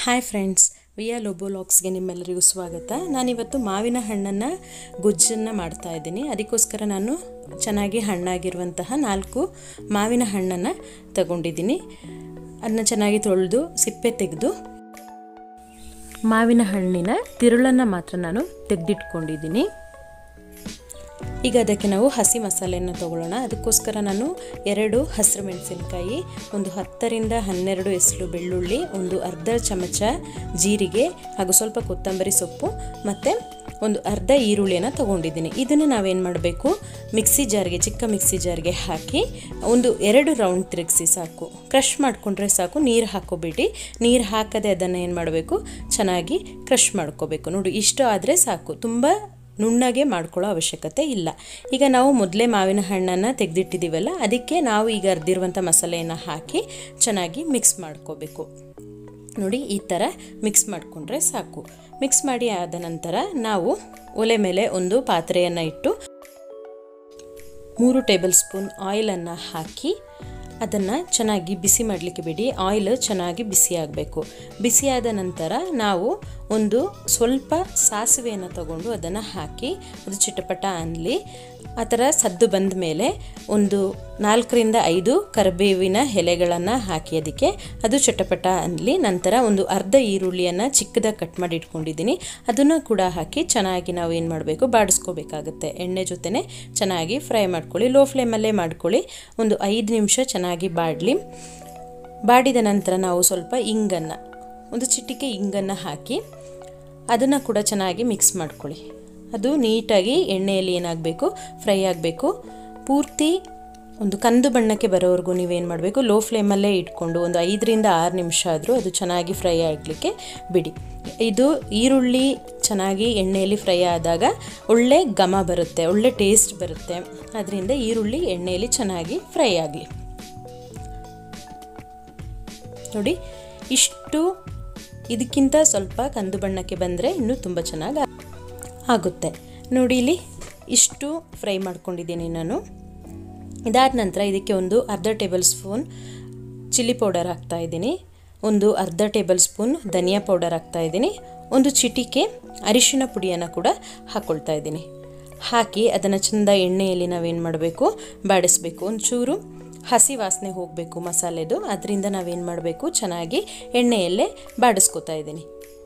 hi friends ವಿಯಾ ಲೋಬೋಲಾಕ್ಸ್ಗೆ ನಿಮ್ಮೆಲ್ಲರಿಗೂ ಸ್ವಾಗತ ನಾನಿವತ್ತು ಮಾವಿನ ಹಣ್ಣನ್ನು ಗೊಜ್ಜನ್ನು ಮಾಡ್ತಾ ಇದ್ದೀನಿ ಅದಕ್ಕೋಸ್ಕರ ನಾನು ಚೆನ್ನಾಗಿ ಹಣ್ಣಾಗಿರುವಂತಹ ನಾಲ್ಕು ಮಾವಿನ ಹಣ್ಣನ್ನು ತಗೊಂಡಿದ್ದೀನಿ ಅದನ್ನ ಚೆನ್ನಾಗಿ ತೊಳೆದು ಸಿಪ್ಪೆ ತೆಗೆದು ಮಾವಿನ ಹಣ್ಣಿನ ತಿರುಳನ್ನು ಮಾತ್ರ ನಾನು ತೆಗೆದಿಟ್ಕೊಂಡಿದ್ದೀನಿ ಈಗ ಅದಕ್ಕೆ ನಾವು ಹಸಿ ಮಸಾಲೆಯನ್ನು ತಗೊಳ್ಳೋಣ ಅದಕ್ಕೋಸ್ಕರ ನಾನು ಎರಡು ಹಸಿರು ಮೆಣಸಿನಕಾಯಿ ಒಂದು ಹತ್ತರಿಂದ ಹನ್ನೆರಡು ಎಸಳು ಬೆಳ್ಳುಳ್ಳಿ ಒಂದು ಅರ್ಧ ಚಮಚ ಜೀರಿಗೆ ಹಾಗೂ ಸ್ವಲ್ಪ ಕೊತ್ತಂಬರಿ ಸೊಪ್ಪು ಮತ್ತು ಒಂದು ಅರ್ಧ ಈರುಳ್ಳಿಯನ್ನು ತೊಗೊಂಡಿದ್ದೀನಿ ಇದನ್ನು ನಾವೇನು ಮಾಡಬೇಕು ಮಿಕ್ಸಿ ಜಾರ್ಗೆ ಚಿಕ್ಕ ಮಿಕ್ಸಿ ಜಾರ್ಗೆ ಹಾಕಿ ಒಂದು ಎರಡು ರೌಂಡ್ ತಿರುಗಿಸಿ ಸಾಕು ಕ್ರಷ್ ಮಾಡಿಕೊಂಡ್ರೆ ಸಾಕು ನೀರು ಹಾಕೋಬೇಡಿ ನೀರು ಹಾಕದೆ ಅದನ್ನು ಏನು ಮಾಡಬೇಕು ಚೆನ್ನಾಗಿ ಕ್ರಷ್ ಮಾಡ್ಕೋಬೇಕು ನೋಡಿ ಇಷ್ಟು ಆದರೆ ಸಾಕು ತುಂಬ ನುಣ್ಣಗೆ ಮಾಡ್ಕೊಳ್ಳೋ ಅವಶ್ಯಕತೆ ಇಲ್ಲ ಈಗ ನಾವು ಮೊದಲೇ ಮಾವಿನ ಹಣ್ಣನ್ನು ತೆಗೆದಿಟ್ಟಿದ್ದೀವಲ್ಲ ಅದಕ್ಕೆ ನಾವು ಈಗ ಅರ್ದಿರುವಂಥ ಮಸಾಲೆಯನ್ನು ಹಾಕಿ ಚೆನ್ನಾಗಿ ಮಿಕ್ಸ್ ಮಾಡ್ಕೋಬೇಕು ನೋಡಿ ಈ ಥರ ಮಿಕ್ಸ್ ಮಾಡಿಕೊಂಡ್ರೆ ಸಾಕು ಮಿಕ್ಸ್ ಮಾಡಿ ಆದ ನಂತರ ನಾವು ಒಲೆ ಮೇಲೆ ಒಂದು ಪಾತ್ರೆಯನ್ನು ಇಟ್ಟು ಮೂರು ಟೇಬಲ್ ಸ್ಪೂನ್ ಆಯಿಲನ್ನು ಹಾಕಿ ಅದನ್ನು ಚೆನ್ನಾಗಿ ಬಿಸಿ ಮಾಡಲಿಕ್ಕೆ ಬಿಡಿ ಆಯಿಲ್ ಚೆನ್ನಾಗಿ ಬಿಸಿ ಆಗಬೇಕು ಬಿಸಿಯಾದ ನಂತರ ನಾವು ಒಂದು ಸ್ವಲ್ಪ ಸಾಸಿವೆಯನ್ನು ತಗೊಂಡು ಅದನ್ನು ಹಾಕಿ ಅದು ಚಿಟಪಟ ಅನ್ನಲಿ ಆ ಥರ ಸದ್ದು ಬಂದ ಮೇಲೆ ಒಂದು ನಾಲ್ಕರಿಂದ ಐದು ಕರಿಬೇವಿನ ಎಲೆಗಳನ್ನು ಹಾಕಿ ಅದಕ್ಕೆ ಅದು ಚಟಪಟ ಅನ್ನಲಿ ನಂತರ ಒಂದು ಅರ್ಧ ಈರುಳ್ಳಿಯನ್ನು ಚಿಕ್ಕದಾಗಿ ಕಟ್ ಮಾಡಿ ಇಟ್ಕೊಂಡಿದ್ದೀನಿ ಅದನ್ನು ಕೂಡ ಹಾಕಿ ಚೆನ್ನಾಗಿ ನಾವು ಏನು ಮಾಡಬೇಕು ಬಾಡಿಸ್ಕೋಬೇಕಾಗುತ್ತೆ ಎಣ್ಣೆ ಜೊತೆನೇ ಚೆನ್ನಾಗಿ ಫ್ರೈ ಮಾಡ್ಕೊಳ್ಳಿ ಲೋ ಫ್ಲೇಮಲ್ಲೇ ಮಾಡ್ಕೊಳ್ಳಿ ಒಂದು ಐದು ನಿಮಿಷ ಚೆನ್ನಾಗಿ ಬಾಡಲಿ ಬಾಡಿದ ನಂತರ ನಾವು ಸ್ವಲ್ಪ ಇಂಗನ್ನು ಒಂದು ಚಿಟಿಕೆ ಇಂಗನ್ನು ಹಾಕಿ ಅದನ್ನು ಕೂಡ ಚೆನ್ನಾಗಿ ಮಿಕ್ಸ್ ಮಾಡ್ಕೊಳ್ಳಿ ಅದು ನೀಟಾಗಿ ಎಣ್ಣೆಯಲ್ಲಿ ಏನಾಗಬೇಕು ಫ್ರೈ ಆಗಬೇಕು ಪೂರ್ತಿ ಒಂದು ಕಂದು ಬಣ್ಣಕ್ಕೆ ಬರೋವರೆಗೂ ನೀವೇನು ಮಾಡಬೇಕು ಲೋ ಫ್ಲೇಮಲ್ಲೇ ಇಟ್ಕೊಂಡು ಒಂದು ಐದರಿಂದ ಆರು ನಿಮಿಷ ಆದರೂ ಅದು ಚೆನ್ನಾಗಿ ಫ್ರೈ ಆಗಲಿಕ್ಕೆ ಬಿಡಿ ಇದು ಈರುಳ್ಳಿ ಚೆನ್ನಾಗಿ ಎಣ್ಣೆಯಲ್ಲಿ ಫ್ರೈ ಆದಾಗ ಒಳ್ಳೆ ಘಮ ಬರುತ್ತೆ ಒಳ್ಳೆ ಟೇಸ್ಟ್ ಬರುತ್ತೆ ಅದರಿಂದ ಈರುಳ್ಳಿ ಎಣ್ಣೆಯಲ್ಲಿ ಚೆನ್ನಾಗಿ ಫ್ರೈ ಆಗಲಿ ನೋಡಿ ಇಷ್ಟು ಇದಕ್ಕಿಂತ ಸ್ವಲ್ಪ ಕಂದು ಬಣ್ಣಕ್ಕೆ ಬಂದರೆ ಇನ್ನೂ ತುಂಬ ಚೆನ್ನಾಗಿ ಆಗುತ್ತೆ ನೋಡಿ ಇಲ್ಲಿ ಇಷ್ಟು ಫ್ರೈ ಮಾಡ್ಕೊಂಡಿದ್ದೀನಿ ನಾನು ಇದಾದ ನಂತರ ಇದಕ್ಕೆ ಒಂದು ಅರ್ಧ ಟೇಬಲ್ ಸ್ಪೂನ್ ಚಿಲ್ಲಿ ಪೌಡರ್ ಹಾಕ್ತಾ ಇದ್ದೀನಿ ಒಂದು ಅರ್ಧ ಟೇಬಲ್ ಸ್ಪೂನ್ ಧನಿಯಾ ಪೌಡರ್ ಹಾಕ್ತಾ ಇದ್ದೀನಿ ಒಂದು ಚಿಟಿಕೆ ಅರಿಶಿನ ಪುಡಿಯನ್ನು ಕೂಡ ಹಾಕ್ಕೊಳ್ತಾ ಇದ್ದೀನಿ ಹಾಕಿ ಅದನ್ನು ಚೆಂದ ಎಣ್ಣೆಯಲ್ಲಿ ನಾವೇನು ಮಾಡಬೇಕು ಬಾಡಿಸ್ಬೇಕು ಒಂಚೂರು ಹಸಿ ವಾಸನೆ ಹೋಗಬೇಕು ಮಸಾಲೆದು ಅದರಿಂದ ನಾವೇನು ಮಾಡಬೇಕು ಚೆನ್ನಾಗಿ ಎಣ್ಣೆಯಲ್ಲೇ ಬಾಡಿಸ್ಕೊತಾ ಇದ್ದೀನಿ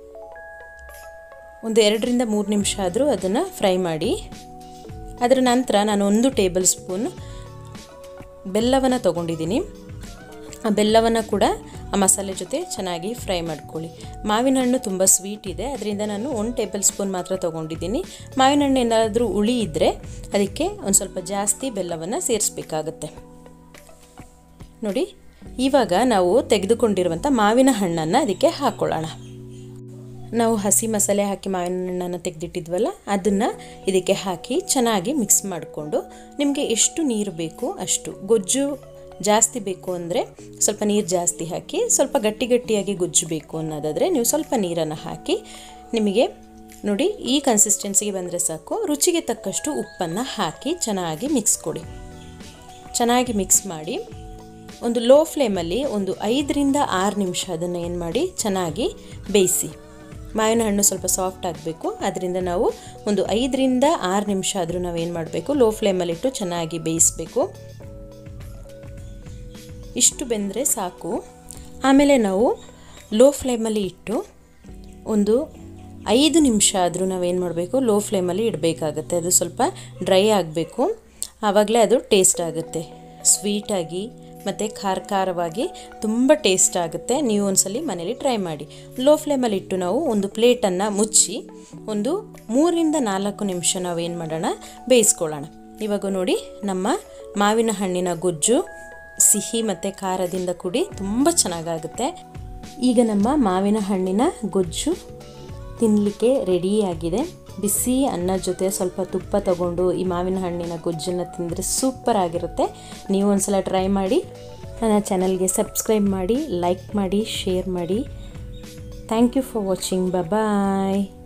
ಒಂದು ಎರಡರಿಂದ ಮೂರು ನಿಮಿಷ ಆದರೂ ಅದನ್ನು ಫ್ರೈ ಮಾಡಿ ಅದರ ನಂತರ ನಾನು ಒಂದು ಟೇಬಲ್ ಸ್ಪೂನ್ ಬೆಲ್ಲವನ್ನು ತೊಗೊಂಡಿದ್ದೀನಿ ಆ ಬೆಲ್ಲವನ್ನು ಕೂಡ ಆ ಮಸಾಲೆ ಜೊತೆ ಚೆನ್ನಾಗಿ ಫ್ರೈ ಮಾಡ್ಕೊಳ್ಳಿ ಮಾವಿನ ಹಣ್ಣು ತುಂಬ ಸ್ವೀಟ್ ಇದೆ ಅದರಿಂದ ನಾನು ಒಂದು ಟೇಬಲ್ ಸ್ಪೂನ್ ಮಾತ್ರ ತೊಗೊಂಡಿದ್ದೀನಿ ಮಾವಿನ ಹಣ್ಣು ಏನಾದರೂ ಉಳಿ ಇದ್ದರೆ ಅದಕ್ಕೆ ಒಂದು ಸ್ವಲ್ಪ ಜಾಸ್ತಿ ಬೆಲ್ಲವನ್ನು ಸೇರಿಸ್ಬೇಕಾಗತ್ತೆ ನೋಡಿ ಇವಾಗ ನಾವು ತೆಗೆದುಕೊಂಡಿರುವಂಥ ಮಾವಿನ ಹಣ್ಣನ್ನು ಅದಕ್ಕೆ ಹಾಕ್ಕೊಳ್ಳೋಣ ನಾವು ಹಸಿ ಮಸಾಲೆ ಹಾಕಿ ಮಾವಿನ ಹಣ್ಣನ್ನು ತೆಗೆದಿಟ್ಟಿದ್ವಲ್ಲ ಅದನ್ನು ಇದಕ್ಕೆ ಹಾಕಿ ಚೆನ್ನಾಗಿ ಮಿಕ್ಸ್ ಮಾಡಿಕೊಂಡು ನಿಮಗೆ ಎಷ್ಟು ನೀರು ಬೇಕು ಅಷ್ಟು ಗೊಜ್ಜು ಜಾಸ್ತಿ ಬೇಕು ಅಂದರೆ ಸ್ವಲ್ಪ ನೀರು ಜಾಸ್ತಿ ಹಾಕಿ ಸ್ವಲ್ಪ ಗಟ್ಟಿ ಗಟ್ಟಿಯಾಗಿ ಗೊಜ್ಜು ಬೇಕು ಅನ್ನೋದಾದರೆ ನೀವು ಸ್ವಲ್ಪ ನೀರನ್ನು ಹಾಕಿ ನಿಮಗೆ ನೋಡಿ ಈ ಕನ್ಸಿಸ್ಟೆನ್ಸಿಗೆ ಬಂದರೆ ಸಾಕು ರುಚಿಗೆ ತಕ್ಕಷ್ಟು ಉಪ್ಪನ್ನು ಹಾಕಿ ಚೆನ್ನಾಗಿ ಮಿಕ್ಸ್ ಕೊಡಿ ಚೆನ್ನಾಗಿ ಮಿಕ್ಸ್ ಮಾಡಿ ಒಂದು ಲೋ ಫ್ಲೇಮಲ್ಲಿ ಒಂದು ಐದರಿಂದ ಆರು ನಿಮಿಷ ಅದನ್ನು ಏನು ಮಾಡಿ ಚೆನ್ನಾಗಿ ಬೇಯಿಸಿ ಮಾವಿನ ಹಣ್ಣು ಸ್ವಲ್ಪ ಸಾಫ್ಟ್ ಆಗಬೇಕು ಅದರಿಂದ ನಾವು ಒಂದು ಐದರಿಂದ ಆರು ನಿಮಿಷ ಆದರೂ ನಾವೇನು ಮಾಡಬೇಕು ಲೋ ಫ್ಲೇಮಲ್ಲಿಟ್ಟು ಚೆನ್ನಾಗಿ ಬೇಯಿಸಬೇಕು ಇಷ್ಟು ಬೆಂದರೆ ಸಾಕು ಆಮೇಲೆ ನಾವು ಲೋ ಫ್ಲೇಮಲ್ಲಿ ಇಟ್ಟು ಒಂದು ಐದು ನಿಮಿಷ ಆದರೂ ನಾವೇನು ಮಾಡಬೇಕು ಲೋ ಫ್ಲೇಮಲ್ಲಿ ಇಡಬೇಕಾಗತ್ತೆ ಅದು ಸ್ವಲ್ಪ ಡ್ರೈ ಆಗಬೇಕು ಆವಾಗಲೇ ಅದು ಟೇಸ್ಟ್ ಆಗುತ್ತೆ ಸ್ವೀಟಾಗಿ ಮತ್ತು ಖಾರ ಖಾರವಾಗಿ ತುಂಬ ಟೇಸ್ಟ್ ಆಗುತ್ತೆ ನೀವು ಒಂದ್ಸಲಿ ಮನೇಲಿ ಟ್ರೈ ಮಾಡಿ ಲೋ ಫ್ಲೇಮಲ್ಲಿ ಇಟ್ಟು ನಾವು ಒಂದು ಪ್ಲೇಟನ್ನು ಮುಚ್ಚಿ ಒಂದು ಮೂರಿಂದ ನಾಲ್ಕು ನಿಮಿಷ ನಾವೇನು ಮಾಡೋಣ ಬೇಯಿಸ್ಕೊಳ್ಳೋಣ ಇವಾಗ ನೋಡಿ ನಮ್ಮ ಮಾವಿನ ಹಣ್ಣಿನ ಗೊಜ್ಜು ಸಿಹಿ ಮತ್ತು ಖಾರದಿಂದ ಕೂಡಿ ತುಂಬ ಚೆನ್ನಾಗಾಗುತ್ತೆ ಈಗ ನಮ್ಮ ಮಾವಿನ ಹಣ್ಣಿನ ಗೊಜ್ಜು ತಿನ್ನಲಿಕ್ಕೆ ರೆಡಿಯಾಗಿದೆ ಬಿಸಿ ಅನ್ನ ಜೊತೆ ಸ್ವಲ್ಪ ತುಪ್ಪ ತಗೊಂಡು ಈ ಮಾವಿನ ಹಣ್ಣಿನ ಗೊಜ್ಜನ್ನು ತಿಂದರೆ ಸೂಪರ್ ಆಗಿರುತ್ತೆ ನೀವು ಒಂದ್ಸಲ ಟ್ರೈ ಮಾಡಿ ನನ್ನ ಚಾನಲ್ಗೆ ಸಬ್ಸ್ಕ್ರೈಬ್ ಮಾಡಿ ಲೈಕ್ ಮಾಡಿ ಶೇರ್ ಮಾಡಿ thank you for watching bye